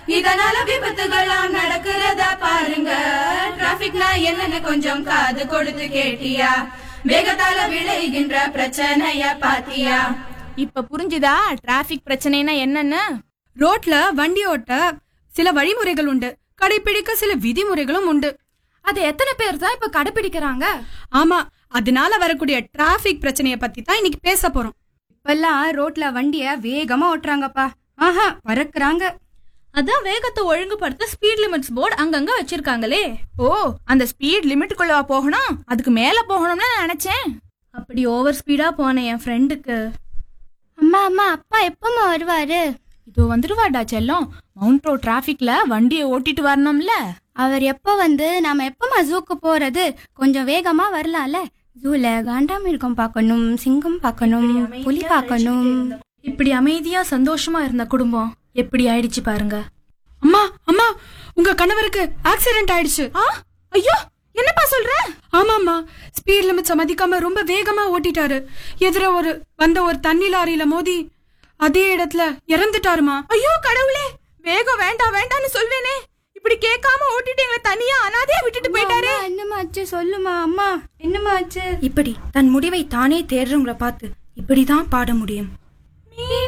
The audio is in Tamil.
இதனால விபத்துகள்லாம் நடக்கிறத பாருங்க டிராபிக்னா என்னன்னு கொஞ்சம் காது கொடுத்து கேட்டியா வேகத்தால விளைகின்ற பிரச்சனைய பாத்தியா இப்ப புரிஞ்சுதா டிராபிக் பிரச்சனைனா என்னன்னு ரோட்ல வண்டி ஓட்ட சில வழிமுறைகள் உண்டு கடைபிடிக்க சில விதிமுறைகளும் உண்டு அது எத்தனை பேர் தான் இப்ப கடைபிடிக்கிறாங்க ஆமா அதனால வரக்கூடிய டிராபிக் பிரச்சனைய பத்தி தான் இன்னைக்கு பேச போறோம் இப்பெல்லாம் ரோட்ல வண்டிய வேகமா ஓட்டுறாங்கப்பா ஆஹா பறக்குறாங்க அதான் வேகத்தை ஒழுங்குபடுத்த ஸ்பீட் லிமிட்ஸ் போர்டு அங்கங்க வச்சிருக்காங்களே ஓ அந்த ஸ்பீட் லிமிட்டுக்குள்ளவா போகணும் அதுக்கு மேல போகணும்னு நான் நினைச்சேன் அப்படி ஓவர் ஸ்பீடா போன என் ஃப்ரெண்டுக்கு அம்மா அம்மா அப்பா எப்பமா வருவாரு இதோ வந்துருவாடா செல்லம் மவுண்ட் ரோட் டிராபிக்ல வண்டியை ஓட்டிட்டு வரணும்ல அவர் எப்போ வந்து நாம எப்பமா ஜூக்கு போறது கொஞ்சம் வேகமா வரலாம்ல ஜூல காண்டாமிருகம் பார்க்கணும் சிங்கம் பார்க்கணும் புலி பார்க்கணும் இப்படி அமைதியா சந்தோஷமா இருந்த குடும்பம் எப்படி ஆயிடுச்சு பாருங்க அம்மா அம்மா உங்க கணவருக்கு ஆக்சிடென்ட் ஆயிடுச்சு ஆ ஐயோ என்னப்பா சொல்ற ஆமாம்மா ஸ்பீட் லிமிட்ஸ மதிக்காம ரொம்ப வேகமா ஓட்டிட்டாரு எதிர ஒரு வந்த ஒரு தண்ணி லாரியில மோதி அதே இடத்துல இறந்துட்டாருமா ஐயோ கடவுளே வேகம் வேண்டாம் வேண்டாம்னு சொல்வேனே இப்படி கேட்காம ஓட்டிட்டு எங்களை தனியா அனாதையா விட்டுட்டு போயிட்டாரு அம்மா, என்னம்மா ஆச்சு சொல்லுமா அம்மா என்னம்மா ஆச்சு இப்படி தன் முடிவை தானே தேடுறவங்கள பார்த்து இப்படிதான் பாட முடியும்